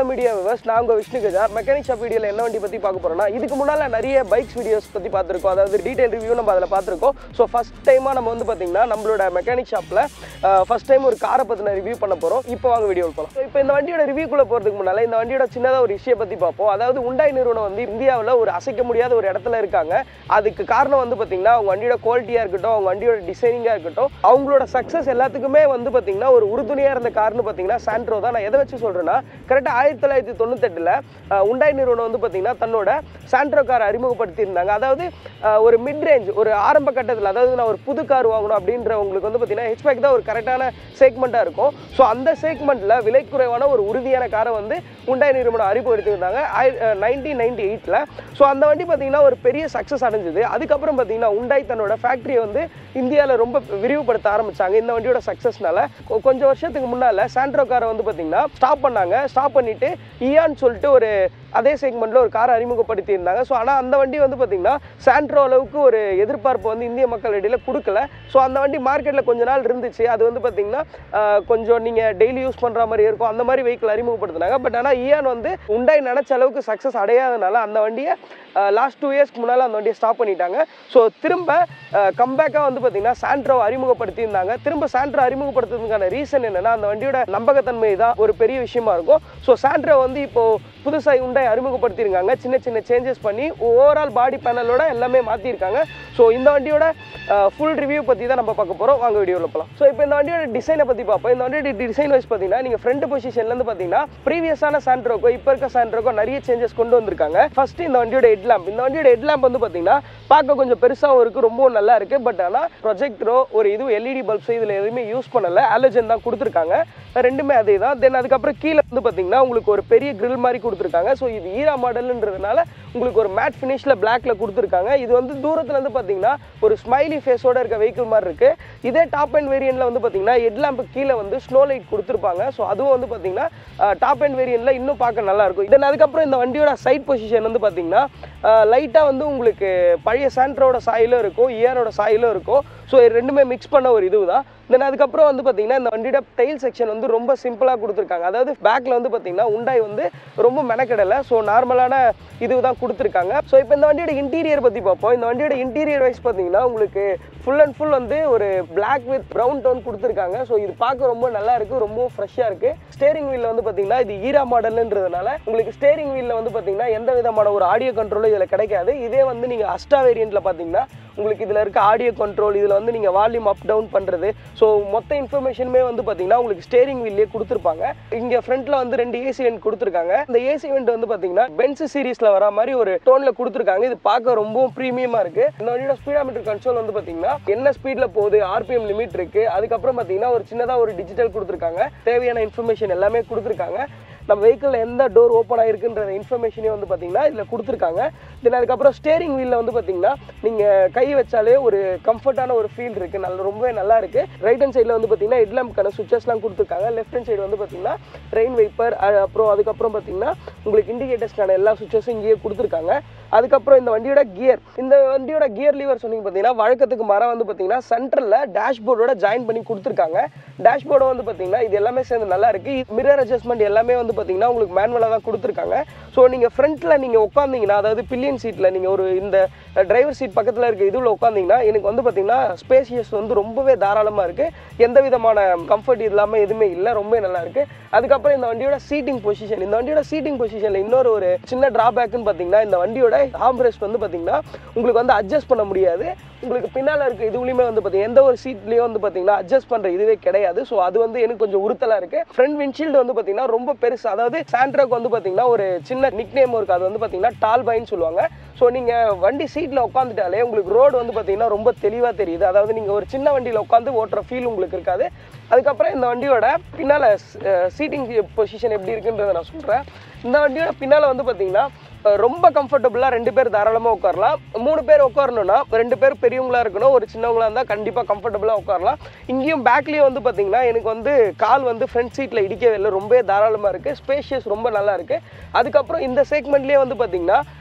media viewers நான் உங்கள் Vishnu Gaja mechanic shop வீடியோவில் என்ன வண்டி பற்றி பார்க்க போகிறோம்னா இதுக்கு முன்னால் நிறைய பைக்ஸ் வீடியோஸ் பற்றி பார்த்துருக்கோம் அதாவது டீடைல் ரிவ்யூ நம்ம அதில் பார்த்துருக்கோம் ஸோ ஃபஸ்ட் டைமாக நம்ம வந்து பார்த்தீங்கன்னா நம்மளோட மெக்கானிக் ஷாப்பில் ஃபஸ்ட் டைம் ஒரு காரை பற்றின ரிவ்யூ பண்ண போகிறோம் இப்போ வாங்க வீடியோ போகலாம் ஸோ இப்போ இந்த வண்டியோட ரிவ்யூக்குள்ளே போகிறதுக்கு முன்னால் இந்த வண்டியோட சின்னதாக ஒரு விஷயம் பற்றி பார்ப்போம் அதாவது உண்டாய் நிறுவனம் வந்து இந்தியாவில் ஒரு அசைக்க முடியாத ஒரு இடத்துல இருக்காங்க அதுக்கு காரணம் வந்து பார்த்தீங்கன்னா அவங்க வண்டியோட குவாலிட்டியாக இருக்கட்டும் அவங்க வண்டியோட டிசைனிங்காக இருக்கட்டும் அவங்களோட சக்ஸஸ் எல்லாத்துக்குமே வந்து பார்த்தீங்கன்னா ஒரு உறுதுணையாக இருந்த காரணம் பார்த்தீங்கன்னா சாண்ட்ரோ தான் நான் எதை வச்சு சொல்கிறேன்னா கரெக்டாக ஆயிரத்தி தொள்ளாயிரத்தி தொண்ணூத்தெட்டில் உண்டாய் நிறுவனம் வந்து பார்த்தீங்கன்னா தன்னோட சாண்ட்ரோ காரை அறிமுகப்படுத்தியிருந்தாங்க அதாவது அஹ், ஒரு மிட் ரேஞ்ச் ஒரு ஆரம்ப கட்டத்தில் அதாவது நான் ஒரு புது கார் வாங்கணும் அப்படின்றவங்களுக்கு வந்து பார்த்தீங்கன்னா ஹெச்பேக் தான் ஒரு கரெக்டான செக்மெண்ட்டாக இருக்கும் ஸோ அந்த செக்மெண்ட்டில் விலை குறைவான ஒரு உறுதியான காரை வந்து உண்டாய் நிறுவனம் அறிமுகப்படுத்தியிருந்தாங்க நைன்டீன் நைன்டி எயிட்டில் ஸோ அந்த வண்டி பார்த்தீங்கன்னா ஒரு பெரிய சக்ஸஸ் அடைஞ்சது அதுக்கப்புறம் பார்த்தீங்கன்னா உண்டாய் தன்னோட ஃபேக்ட்ரியை வந்து இந்தியாவில் ரொம்ப விரிவுபடுத்த ஆரம்பிச்சாங்க இந்த வண்டியோட சக்ஸஸ்னால கொஞ்சம் வருஷத்துக்கு முன்னால் சாண்ட்ரோ காரை வந்து பார்த்தீங்கன்னா ஸ்டாப் பண்ணாங்க ஸ்டாப் பண்ணிட்டு இயான்னு சொல்லிட்டு ஒரு அதே செக்மெண்ட்டில் ஒரு காரை அறிமுகப்படுத்தியிருந்தாங்க ஸோ ஆனால் அந்த வண்டி வந்து பார்த்தீங்கன்னா சாண்ட்ரோ அளவுக்கு ஒரு எதிர்பார்ப்பு வந்து இந்திய மக்கள் இடையில கொடுக்கல ஸோ அந்த வண்டி மார்க்கெட்டில் கொஞ்ச நாள் இருந்துச்சு அது வந்து பார்த்தீங்கன்னா ஆஹ், கொஞ்சம் நீங்கள் டெய்லி யூஸ் பண்ணுற மாதிரி இருக்கும் அந்த மாதிரி வெஹிக்கிள் அறிமுகப்படுத்தினாங்க பட் ஆனால் இயான் வந்து உண்டாய் நினச்ச அளவுக்கு சக்ஸஸ் அடையாதனால அந்த வண்டியை லாஸ்ட் டூ இயர்ஸ்க்கு முன்னால் அந்த வண்டியை ஸ்டாப் பண்ணிட்டாங்க ஸோ திரும்ப கம்பேக்காக வந்து பார்த்தீங்கன்னா சாண்ட்ரோ அறிமுகப்படுத்தியிருந்தாங்க திரும்ப சாண்ட்ரோ அறிமுகப்படுத்துறதுக்கான ரீசன் என்னன்னா அந்த வண்டியோட நம்பகத்தன்மை தான் ஒரு பெரிய விஷயமா இருக்கும் ஸோ சாண்ட்ரோ வந்து இப்போ புதுசாக உண்டாய் அறிமுகப்படுத்தியிருக்காங்க சின்ன சின்ன சேஞ்சஸ் பண்ணி ஓவரால் பாடி பேனலோட எல்லாமே மாற்றிருக்காங்க ஸோ இந்த வண்டியோட ஃபுல் ரிவ்யூ பற்றி தான் நம்ம பார்க்க போகிறோம் வாங்க வீடியோவில் போகலாம் ஸோ இப்போ இந்த வண்டியோட டிசைனை பற்றி பார்ப்போம் இந்த வண்டியோட டிசைன் வைஸ் பார்த்தீங்கன்னா நீங்கள் ஃப்ரண்ட் பொசிஷன்லேருந்து பார்த்தீங்கன்னா ப்ரீவியஸான சாண்ட்ரோக்கோ இப்போ இருக்க சாண்ட்ரோக்கோ நிறைய சேஞ்சஸ் கொண்டு வந்திருக்காங்க ஃபர்ஸ்ட் இந்த வண்டியோட ஹெட் லேம்ப் இந்த வண்டியோட ஹெட் லேம்ப் வந்து பார்த்தீங்கன்னா பார்க்க கொஞ்சம் பெருசாகவும் இருக்குது ரொம்பவும் நல்லா இருக்குது பட் ஆனால் ப்ரொஜெக்டரோ ஒரு இது எல்இடி பல்ப்ஸோ இதில் எதுவுமே யூஸ் பண்ணலை ஆலோஜன் தான் கொடுத்துருக்காங்க ரெண்டுமே அதே தான் தென் அதுக்கப்புறம் கீழே வந்து பார்த்தீங்கன்னா உங்களுக்கு ஒரு பெரிய grill மாதிரி கொடுத்துருக்காங்க ஸோ இது ஈரா மாடல்ன்றதுனால உங்களுக்கு ஒரு மேட் ஃபினிஷில் பிளாக்ல கொடுத்துருக்காங்க இது வந்து தூரத்துல இருந்து பார்த்தீங்கன்னா ஒரு ஸ்மைலி ஃபேஸோட இருக்க வெஹிக்கிள் மாதிரி இருக்கு இதே டாப் அண்ட் வேரியண்ட்ல வந்து பார்த்தீங்கன்னா ஹெட் லேம்ப் கீழே வந்து ஸ்னோ லைட் கொடுத்துருப்பாங்க ஸோ அதுவும் வந்து பார்த்தீங்கன்னா டாப் அண்ட் வேரியண்ட்ல இன்னும் பார்க்க நல்லா இருக்கும் தென் அதுக்கப்புறம் இந்த வண்டியோட சைட் பொசிஷன் வந்து பார்த்தீங்கன்னா லைட்டாக வந்து உங்களுக்கு பழைய சாண்ட்ரோட சாயிலும் இருக்கும் இயரோட சாயிலும் இருக்கும் ஸோ இது ரெண்டுமே மிக்ஸ் பண்ண ஒரு இது தான் தென் அதுக்கப்புறம் வந்து பார்த்தீங்கன்னா இந்த வண்டியோட டைல் செக்ஷன் வந்து ரொம்ப சிம்பிளாக கொடுத்துருக்காங்க அதாவது பேக்கில் வந்து பார்த்தீங்கன்னா உண்டாய் வந்து ரொம்ப மெனக்கெடலை ஸோ நார்மலான இது தான் கொடுத்துருக்காங்க ஸோ இப்போ இந்த வண்டியோட இன்டீரியர் பற்றி பார்ப்போம் இந்த வண்டியோட இன்டீரியர் வைஸ் பார்த்தீங்கன்னா உங்களுக்கு ஃபுல் அண்ட் ஃபுல் வந்து ஒரு Black வித் ப்ரௌன் டோன் கொடுத்துருக்காங்க ஸோ இது பார்க்க ரொம்ப நல்லா இருக்குது ரொம்பவும் ஃப்ரெஷ்ஷாக இருக்குது ஸ்டேரிங் வீலில் வந்து பார்த்தீங்கன்னா இது ஈரா மாடல்ன்றதுனால உங்களுக்கு ஸ்டேரிங் வீலில் வந்து பார்த்தீங்கன்னா எந்த விதமான ஒரு ஆடியோ கண்ட்ரோலும் இதில் கிடைக்காது இதே வந்து நீங்கள் அஸ்டா வேரியண்ட்டில் பார்த்தீங்கன்னா உங்களுக்கு இதில் இருக்க ஆடியோ கண்ட்ரோல் இதில் வந்து நீங்கள் வால்யூம் அப் டவுன் பண்ணுறது ஸோ மொத்த இன்ஃபர்மேஷனுமே வந்து பார்த்தீங்கன்னா உங்களுக்கு ஸ்டேரிங் வீல்லே கொடுத்துருப்பாங்க இங்கே ஃப்ரண்ட்டில் வந்து ரெண்டு ஏசி வெண்ட் கொடுத்துருக்காங்க இந்த ஏசி வெண்ட் வந்து பார்த்தீங்கன்னா பென்ஸ் சீரிஸில் வர மாதிரி ஒரு டோனில் கொடுத்துருக்காங்க இது பார்க்க ரொம்பவும் ப்ரீமியமாக இருக்குது இந்த வண்டியோட ஸ்பீடாமீட்டர் கன்சோல் வந்து பார்த்தீங்கன்னா என்ன ஸ்பீடில் போகுது ஆர்பிஎம் லிமிட் இருக்குது அதுக்கப்புறம் பார்த்தீங்கன்னா ஒரு சின்னதாக ஒரு டிஜிட்டல் கொடுத்துருக்காங்க தேவையான இன்ஃபர்மேஷன் எல்லாமே கொடுத்துருக்காங்க நம்ம வெஹிக்கிளில் எந்த டோர் ஓப்பன் ஆகிருக்குன்ற இன்ஃபர்மேஷனே வந்து பார்த்தீங்கன்னா இதில் கொடுத்துருக்காங்க தென் அதுக்கப்புறம் ஸ்டேரிங் வீலில் வந்து பார்த்தீங்கன்னா நீங்கள் கை வச்சாலே ஒரு கம்ஃபர்ட்டான ஒரு ஃபீல் இருக்குது நல்ல ரொம்பவே நல்லா இருக்குது ரைட் ஹேண்ட் சைடில் வந்து பார்த்தீங்கன்னா ஹெட்லாம்ப்க்கான சுவிச்சஸ்லாம் கொடுத்துருக்காங்க லெஃப்ட் ஹேண்ட் சைடு வந்து பார்த்தீங்கன்னா ரெயின் வைப்பர் அப்புறம் அதுக்கப்புறம் பார்த்தீங்கன்னா உங்களுக்கு இண்டிகேட்டர்ஸ்க்கான எல்லா சுவிச்சஸும் இங்கேயே கொடுத்துருக்காங்க அதுக்கப்புறம் இந்த வண்டியோட கியர் இந்த வண்டியோட கியர் லீவர் சொன்னீங்க பார்த்தீங்கன்னா வழக்கத்துக்கு மாறாக வந்து பார்த்தீங்கன்னா சென்டரில் டேஷ்போர்டோட ஜாயின் பண்ணி கொடுத்துருக்காங்க டேஷ்போர்டும் வந்து பார்த்தீங்கன்னா இது எல்லாமே சேர்ந்து நல்லா இருக்கு மிரர் அட்ஜஸ்ட்மெண்ட் எல்லாமே வந்து பார்த்தீங்கன்னா உங்களுக்கு மேனுவலாக தான் கொடுத்துருக்காங்க ஸோ நீங்கள் ஃப்ரண்ட்டில் நீங்கள் உட்காந்தீங்கன்னா அதாவது பில்லியன் சீட்டில் நீங்கள் ஒரு இந்த டிரைவர் சீட் பக்கத்தில் இருக்க இதுல உட்காந்தீங்கன்னா எனக்கு வந்து பார்த்தீங்கன்னா ஸ்பேசியஸ் வந்து ரொம்பவே தாராளமாக இருக்குது எந்த விதமான கம்ஃபர்ட் இல்லாமல் எதுவுமே இல்லை ரொம்ப நல்லா இருக்கு அதுக்கப்புறம் இந்த வண்டியோட சீட்டிங் பொசிஷன் இந்த வண்டியோட சீட்டிங் பொசிஷனில் இன்னொரு ஒரு சின்ன டிராபேக்னு பார்த்தீங்கன்னா இந்த வண்டியோட ஆம்ரெஸ்ட் வந்து பார்த்தீங்கன்னா உங்களுக்கு வந்து அட்ஜஸ்ட் பண்ண முடியாது உங்களுக்கு பின்னால் இருக்க இதுவுலையுமே வந்து பார்த்தீங்கன்னா எந்த ஒரு சீட்லேயும் வந்து பார்த்தீங்கன்னா அட்ஜஸ்ட் பண்ணுற இதுவே கிடையாது ஸோ அது வந்து எனக்கு கொஞ்சம் உறுத்தலாக இருக்குது ஃப்ரண்ட் விண்ட்ஷீல்டு வந்து பார்த்தீங்கன்னா ரொம்ப பெருசு அதாவது சாண்ட்ராக் வந்து பார்த்தீங்கன்னா ஒரு சின்ன நிக் நேம் இருக்குது அது வந்து பார்த்தீங்கன்னா டால் பைன்னு சொல்லுவாங்க ஸோ நீங்கள் வண்டி சீட்டில் உட்காந்துட்டாலே உங்களுக்கு ரோடு வந்து பார்த்தீங்கன்னா ரொம்ப தெளிவாக தெரியுது அதாவது நீங்கள் ஒரு சின்ன வண்டியில் உட்காந்து ஓட்டுற ஃபீல் உங்களுக்கு இருக்காது அதுக்கப்புறம் இந்த வண்டியோட பின்னால் சீட்டிங் பொசிஷன் எப்படி இருக்குன்றதை நான் சொல்கிறேன் இந்த வண்டியோட பின்னால் வந்து பார்த்தீங்கன்னா அஹ், ரொம்ப கம்ஃபர்டபுளாக ரெண்டு பேர் தாராளமாக உட்காரலாம் மூணு பேர் உட்காரணும்னா ரெண்டு பேர் பெரியவங்களா இருக்கணும் ஒரு சின்னவங்களா இருந்தால் கண்டிப்பாக கம்ஃபர்டபுளாக உட்காரலாம் இங்கேயும் பேக்லேயும் வந்து பார்த்தீங்கன்னா எனக்கு வந்து கால் வந்து ஃப்ரண்ட் சீட்டில் இடிக்கவே இல்லை ரொம்ப தாராளமாக இருக்குது ஸ்பேஷியஸ் ரொம்ப நல்லா இருக்குது அதுக்கப்புறம் இந்த செக்மெண்ட்லேயே வந்து பார்த்தீங்கன்னா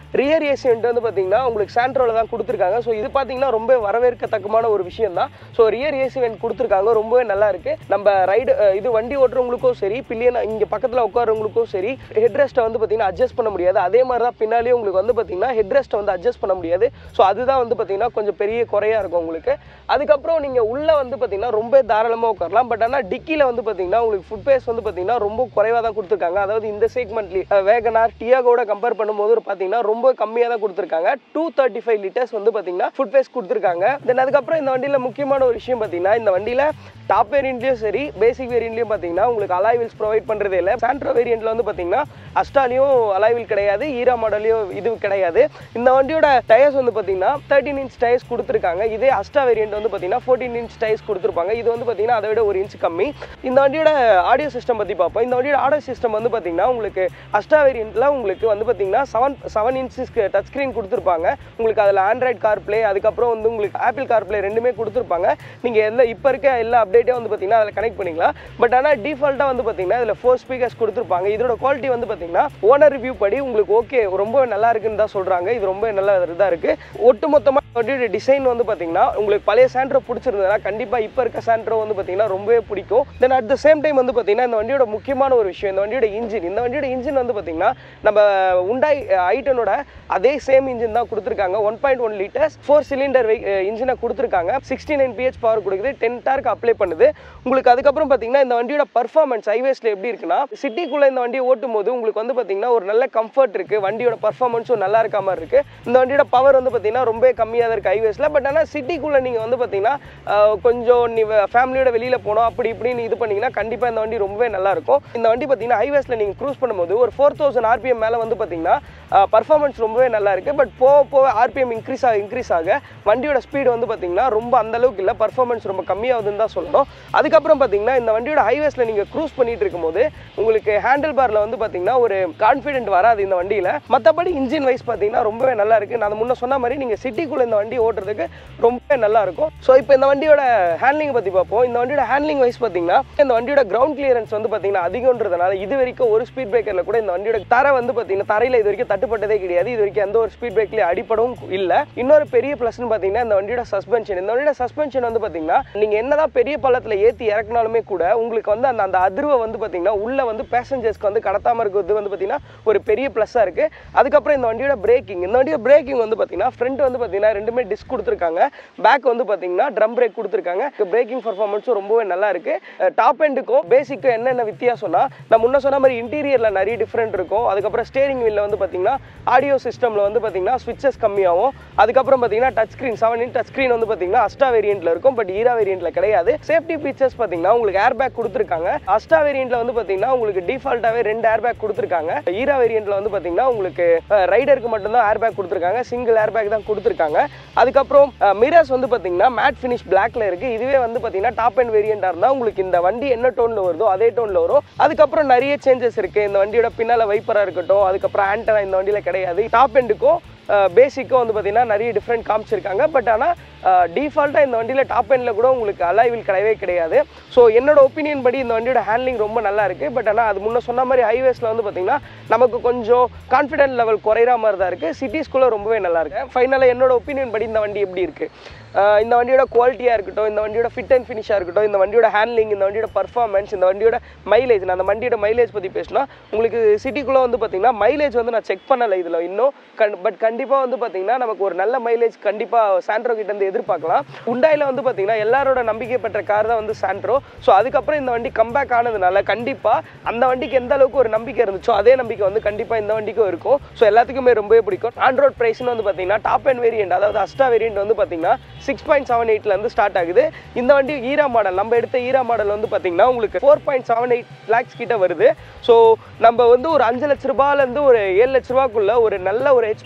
ரியர் ஏசி வெண்ட் வந்து பார்த்தீங்கன்னா உங்களுக்கு சாண்ட்ரோவில் தான் கொடுத்துருக்காங்க ஸோ இது பார்த்தீங்கன்னா ரொம்ப வரவேற்கத்தக்கமான ஒரு விஷயம் தான் ஸோ ரியர் ஏசி வெண்ட் கொடுத்துருக்காங்க ரொம்பவே நல்லா இருக்கு நம்ம ரைடு இது வண்டி ஓட்டுறவங்களுக்கும் சரி பில்லியன் இங்கே பக்கத்தில் உட்காரவங்களுக்கும் சரி ஹெட் ரெஸ்ட்டை வந்து பார்த்தீங்கன்னா அட்ஜஸ்ட் பண்ண முடியாது அதே மாதிரி தான் பின்னாலேயே உங்களுக்கு வந்து பார்த்தீங்கன்னா ஹெட் ரெஸ்ட்டை வந்து அட்ஜஸ்ட் பண்ண முடியாது ஸோ அதுதான் வந்து பார்த்தீங்கன்னா கொஞ்சம் பெரிய குறையாக இருக்கும் உங்களுக்கு அதுக்கப்புறம் நீங்கள் உள்ளே வந்து பார்த்தீங்கன்னா ரொம்ப தாராளமாக உட்காரலாம் பட் ஆனால் டிக்கியில் வந்து பார்த்தீங்கன்னா உங்களுக்கு ஃபுட் பேஸ் வந்து பார்த்தீங்கன்னா ரொம்ப குறைவாக தான் கொடுத்துருக்காங்க அதாவது இந்த செக்மெண்ட்லி வேகனார் டியாகோட கம்பேர் பண்ணும்போது பார்த்தீங்கன்னா ரொம்ப கம்மியாக தான் கொடுத்துருக்காங்க டூ தேர்ட்டி ஃபைவ் லிட்டர்ஸ் வந்து பார்த்தீங்கன்னா ஃபுட் பேஸ் கொடுத்துருக்காங்க தென் அதுக்கப்புறம் இந்த வண்டியில் முக்கியமான ஒரு விஷயம் பார்த்தீங்கன்னா இந்த வண்டியில் டாப் வேரியண்ட்லையும் சரி பேசிக் வேரியண்ட்லையும் பார்த்தீங்கன்னா உங்களுக்கு அலாய் வீல்ஸ் ப்ரொவைட் பண்ணுறதே இல்லை சாண்ட்ரோ வேரியண்ட்டில் வந்து பார்த்தீங்கன்னா அஸ்டாலையும் அலாய் வீல் கிடையாது ஈரா மாடலையும் இது கிடையாது இந்த வண்டியோட டயர்ஸ் வந்து பார்த்தீங்கன்னா தேர்ட்டின் இன்ச் டயர்ஸ் கொடுத்துருக்காங்க இதே அஸ்டா வேரியண்ட் வந்து பார்த்தீங்கன்னா ஃபோர்டீன் இன்ச் டயர்ஸ் கொடுத்துருப்பாங்க இது வந்து பார்த்தீங்கன்னா அதை விட ஒரு இன்ச் கம்மி இந்த வண்டியோட ஆடியோ சிஸ்டம் பற்றி பார்ப்போம் இந்த வண்டியோட ஆடியோ சிஸ்டம் வந்து பார்த்தீங்கன்னா உங்களுக்கு அஸ்டா வேரியண்ட்டில் உங்களுக்கு வந்து பார்த்தீங்கன்னா செவன் செவன் இன்ச்சஸ்க்கு டச் ஸ்க்ரீன் கொடுத்துருப்பாங்க உங்களுக்கு அதில் ஆண்ட்ராய்ட் கார் ப்ளே அதுக்கப்புறம் வந்து உங்களுக்கு ஆப்பிள் கார் ப்ளே ரெண்டுமே கொடுத்துருப்பாங்க நீங்கள் எந்த இப்போ இருக்க எல்லா அப்டேட்டே வந்து பார்த்தீங்கன்னா அதில் கனெக்ட் பண்ணிக்கலாம் பட் ஆனால் டிஃபால்ட்டாக வந்து பார்த்தீங்கன்னா இதில் ஃபோர் ஸ்பீக்கர்ஸ் கொடுத்துருப்பாங்க இதோட குவாலிட்டி வந்து பார்த்தீங்கன்னா ஓனர் ரிவ்யூ படி உங்களுக்கு ஓகே ரொம்ப நல்லா இருக்குன்னு தான் சொல்கிறாங்க இது ரொம்ப நல்ல இதாக இருக்குது ஒட்டுமொத்தமாக வண்டியோட டிசைன் வந்து பார்த்தீங்கன்னா உங்களுக்கு பழைய சாண்ட்ரோ பிடிச்சிருந்ததுன்னா கண்டிப்பாக இப்போ இருக்க சாண்ட்ரோ வந்து பார்த்தீங்கன்னா ரொம்பவே பிடிக்கும் then at the same time வந்து பார்த்தீங்கன்னா இந்த வண்டியோட முக்கியமான ஒரு விஷயம் இந்த வண்டியோட இன்ஜின் இந்த வண்டியோட இன்ஜின் வந்து பார்த்தீங்கன்னா நம்ம உண்டாய் ஐட்டனோட அதே சேம் இன்ஜின் தான் கொடுத்துருக்காங்க one point one litres four cylinder இன்ஜினை கொடுத்துருக்காங்க சிக்ஸ்டி நைன் பிஹெச் பவர் கொடுக்குது டென் டார்க் அப்ளை பண்ணுது உங்களுக்கு அதுக்கப்புறம் பார்த்தீங்கன்னா இந்த வண்டியோட பர்ஃபார்மன்ஸ் ஹைவேஸில் எப்படி இருக்குன்னா சிட்டிக்குள்ளே இந்த வண்டியை ஓட்டும் போது உங்களுக்கு வந்து பார்த்தீங்கன்னா ஒரு நல்ல கம்ஃபர்ட் இருக்குது வண்டியோட பர்ஃபார்மன்ஸும் நல்லா இருக்க மாதிரி இருக்குது இந்த வண்டியோட பவர் வந்து பார்த்தீங்கன்னா ரொம்ப கம்மியாக தான் இருக்குது ஹைவேஸில் பட் ஆனால் சிட்டிக்குள்ளே நீங்கள் வந்து பார்த்தீங்கன்னா ஆஹ், கொஞ்சம் நீ ஃபேமிலியோட வெளியில் போனோம் அப்படி இப்படின்னு இது பண்ணீங்கன்னா கண்டிப்பாக இந்த வண்டி ரொம்பவே நல்லா இருக்கும் இந்த வண்டி பார்த்தீங்கன்னா ஹைவேஸில் நீங்கள் க்ரூஸ் பண்ணும்போது ஒரு ஃபோர் தௌசண்ட் ஆர்பிஎம் மேலே வந்து பார்த்தீங்கன்னா பர்ஃபார்மன்ஸ் ரொம்பவே நல்லா இருக்குது பட் போக போக ஆர்பிஎம் இன்க்ரீஸ் ஆக இன்க்ரீஸ் ஆக வண்டியோட ஸ்பீடு வந்து பார்த்தீங்கன்னா ரொம்ப அந்த அளவுக்கு இல்லை பர்ஃபார்மன்ஸ் ரொம்ப கம்மியாகுதுன்னு தான் சொல்லணும் அதுக்கப்புறம் பார்த்தீங்கன்னா இந்த வண்டியோட ஹைவேஸில் நீங்கள் க்ரூஸ் பண்ணிட்டு இருக்கும்போது உங்களுக்கு ஹேண்டில் பாரில் வந்து பார்த்தீங்கன்னா ஒரு கான்ஃபிடென்ட் வராது இந்த வண்டியில் மற்றபடி இன்ஜின் வைஸ் பார்த்தீங்கன்னா ரொம்பவே நல்லா இருக்குது நான் முன்ன சொன்ன மாதிரி நீங்கள் சிட்டிக்குள்ளே இந்த வண்டி ஓட்டுறதுக்கு ரொம்பவே நல்லா இருக்கும் ஸோ இப்போ இந்த வண்டியோட ஹேண்ட்லிங் பற்றி பார்ப்போம் இந்த வண்டியோட ஹேண்ட்லிங் வைஸ் பார்த்தீங்கன்னா இந்த வண்டியோட கிரவுண்ட் கிளியரன்ஸ் வந்து பார்த்தீங்கன்னா அதிகம்ன்றதுனால இது வரைக்கும் ஒரு ஸ்பீட் பிரேக்கரில் கூட இந்த வண்டியோட தரை வந்து பார்த்தீங்கன்னா தரையில் இது வரைக்கும் தட்டுப்பட்டதே கிடையாது இது வரைக்கும் எந்த ஒரு ஸ்பீட் பிரேக்லேயும் அடிப்படவும் இல்லை இன்னொரு பெரிய ப்ளஸ்னு பார்த்தீங்கன்னா இந்த வண்டியோட சஸ்பென்ஷன் இந்த வண்டியோட சஸ்பென்ஷன் வந்து பார்த்தீங்கன்னா நீங்கள் என்னதான் பெரிய பள்ளத்தில் ஏற்றி இறக்குனாலுமே கூட உங்களுக்கு வந்து அந்த அந்த அதிர்வை வந்து பார்த்தீங்கன்னா உள்ள வந்து பேசஞ்சர்ஸ்க்கு வந்து கடத்தாமல் இருக்கிறது வந்து பார்த்தீங்கன்னா ஒரு பெரிய ப்ளஸ்ஸாக இருக்குது அதுக்கப்புறம் இந்த வண்டியோட பிரேக்கிங் இந்த வண்டியோட பிரேக்கிங் வந்து பார்த்தீங்கன்னா ஃப்ரண்ட் வந்து பார்த்தீங்கன்னா ரெண்டுமே டிஸ்க் கொடுத்துருக்காங்க பேக் வந்து பார்த்தீங்கன்னா ட்ரம் பிரேக் கொடுத்துருக்காங்க பிரேக்கிங் பர்ஃபார்மன்ஸும் ரொம்பவே நல்லா இருக்கு டாப் எண்டுக்கும் பேசிக்கும் என்னென்ன வித்தியாசம்னா நான் முன்ன சொன்ன மாதிரி இன்டீரியரில் நிறைய டிஃப்ரெண்ட் இருக்கும் அதுக்கப்புறம் ஸ்டேரிங் வீலில் வந்து பார்த்தீங்கன்னா ஆடியோ சிஸ்டமில் வந்து பார்த்தீங்கன்னா ஸ்விட்சஸ் கம்மியாகும் அதுக்கப்புறம் பார்த்தீங்கன்னா touch screen seven inch touch screen வந்து பார்த்தீங்கன்னா அஸ்டா வேரியண்ட்டில் இருக்கும் பட் ஈரா வேரியண்ட்டில் கிடையாது சேஃப்டி ஃபீச்சர்ஸ் பார்த்தீங்கன்னா உங்களுக்கு ஏர் பேக் கொடுத்துருக்காங்க அஸ்டா வேரியண்ட்டில் வந்து பார்த்தீங்கன்னா உங்களுக்கு டிஃபால்ட்டாகவே ரெண்டு ஏர் பேக் கொடுத்துருக்காங்க ஈரா வேரியண்ட்டில் வந்து பார்த்தீங்கன்னா உங்களுக்கு ரைடருக்கு மட்டும்தான் ஏர் பேக் கொடுத்துருக்காங்க சிங்கிள் ஏர் பேக் தான் கொடுத்துருக்காங்க அதுக்கப்புறம் மிரர்ஸ் வந்து பார்த்தீங்கன்னா மேட் ஃபினிஷ் பிளாக்ல இருக்கு இதுவே வந்து பார்த்தீங்கன்னா டாப் அண்ட் வேரியண்டாக இருந்தால் உங்களுக்கு இந்த வண்டி என்ன டோனில் வருதோ அதே டோனில் வரும் அதுக்கப்புறம் நிறைய சேஞ்சஸ் இருக்கு இந்த வண்டியோட பின்னால் வைப்பராக இருக்கட்டும் அதுக்கப்புறம் ஆண்டனா இந்த வண்டியில் கிடையாது டாப் எண்டுக்கும் பேசிக்கும் வந்து பார்த்தீங்கன்னா நிறைய டிஃப்ரெண்ட் காமிச்சிருக்காங்க பட் ஆனால் டிஃபால்ட்டாக இந்த வண்டியில் டாப் எண்டில் கூட உங்களுக்கு அலாய்வில் கிடையவே கிடையாது ஸோ என்னோட ஒப்பீனியன் படி இந்த வண்டியோட ஹேண்ட்லிங் ரொம்ப நல்லா இருக்குது பட் ஆனால் அது முன்ன சொன்ன மாதிரி ஹைவேஸில் வந்து பார்த்தீங்கன்னா நமக்கு கொஞ்சம் கான்ஃபிடென்ட் லெவல் குறையிற மாதிரி தான் இருக்குது சிட்டிஸ்குள்ளே ரொம்பவே நல்லா இருக்கு ஃபைனலாக என்னோட ஒப்பீனியன் படி இந்த வண்டி எப்படி இருக்குது ஆஹ் இந்த வண்டியோட குவாலிட்டியாக இருக்கட்டும் இந்த வண்டியோட ஃபிட் அண்ட் ஃபினிஷாக இருக்கட்டும் இந்த வண்டியோட ஹேண்ட்லிங் இந்த வண்டியோட பர்ஃபார்மன்ஸ் இந்த வண்டியோட மைலேஜ் நான் அந்த வண்டியோட மைலேஜ் பற்றி பேசினா உங்களுக்கு சிட்டிக்குள்ளே வந்து பார்த்தீங்கன்னா மைலேஜ் வந்து நான் செக் பண்ணலை இதில் இன்னும் கண் பட் கண்டிப்பாக வந்து பார்த்தீங்கன்னா நமக்கு ஒரு நல்ல மைலேஜ் கண்டிப்பாக சாண்ட்ரோ கிட்ட இருந்து எதிர்பார்க்கலாம் உண்டாயில் வந்து பார்த்தீங்கன்னா எல்லாரோட நம்பிக்கை பெற்ற கார் தான் வந்து சாண்ட்ரோ ஸோ அதுக்கப்புறம் இந்த வண்டி கம்பேக் ஆனதுனால கண்டிப்பாக அந்த வண்டிக்கு எந்த அளவுக்கு ஒரு நம்பிக்கை இருந்துச்சோ அதே நம்பிக்கை வந்து கண்டிப்பாக இந்த வண்டிக்கும் இருக்கும் ஸோ எல்லாத்துக்குமே ரொம்பவே பிடிக்கும் ஆண்ட்ராய்ட் ப்ரைஸ்னு வந்து பார்த்தீங்கன்னா டாப் அண்ட் வேரியண்ட் அதாவது அஸ்டா வேரியண்ட் வந்து பார்த்தீங்கன்னா சிக்ஸ் பாயிண்ட் செவன் எயிட்லேருந்து ஸ்டார்ட் ஆகுது இந்த வண்டி ஈரா மாடல் நம்ம எடுத்த ஈரா மாடல் வந்து பார்த்தீங்கன்னா உங்களுக்கு four point seven eight lakhs கிட்ட வருது ஸோ நம்ம வந்து ஒரு அஞ்சு லட்ச ரூபாயிலேருந்து ஒரு ஏழு லட்ச ரூபாக்குள்ள ஒரு நல்ல ஒரு ஹெச்பேக்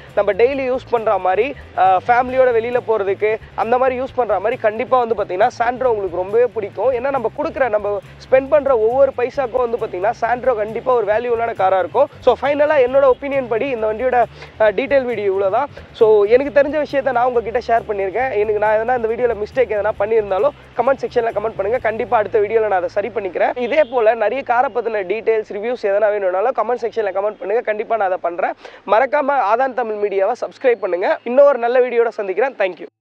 நம்ம டெய்லி யூஸ் பண்ணுற மாதிரி ஃபேமிலியோட வெளியில் போகிறதுக்கு அந்த மாதிரி யூஸ் பண்ணுற மாதிரி கண்டிப்பாக வந்து பார்த்தீங்கன்னா சாண்ட்ரோ உங்களுக்கு ரொம்பவே பிடிக்கும் ஏன்னா நம்ம கொடுக்குற நம்ம ஸ்பெண்ட் பண்ணுற ஒவ்வொரு பைசாக்கும் வந்து பார்த்தீங்கன்னா சாண்ட்ரோ கண்டிப்பாக ஒரு வேல்யூலான காராக இருக்கும் ஸோ ஃபைனலாக என்னோட ஒப்பீனியன் படி இந்த வண்டியோட டீட்டெயில் வீடியோ இவ்வளோ தான் ஸோ எனக்கு தெரிஞ்ச விஷயத்தை நான் உங்ககிட்ட ஷேர் பண்ணியிருக்கேன் எனக்கு நான் எதனா இந்த வீடியோவில் மிஸ்டேக் எதனா பண்ணியிருந்தாலும் கமெண்ட் செக்ஷனில் கமெண்ட் பண்ணுங்கள் கண்டிப்பாக அடுத்த வீடியோவில் நான் அதை சரி பண்ணிக்கிறேன் இதே போல் நிறைய காரை பற்றின டீட்டெயில்ஸ் ரிவ்யூஸ் எதனா வேணும்னாலும் கமெண்ட் செக்ஷனில் கமெண்ட் பண்ணுங்கள் கண்டிப்பாக நான் அதை பண்ணுறேன் மறக்காமல் ஆதான் தமிழ் மீடியாவை சப்ஸ்கிரைப் பண்ணுங்கள் இன்னொரு நல்ல வீடியோட சந்திக்கிறேன் தேங்க்யூ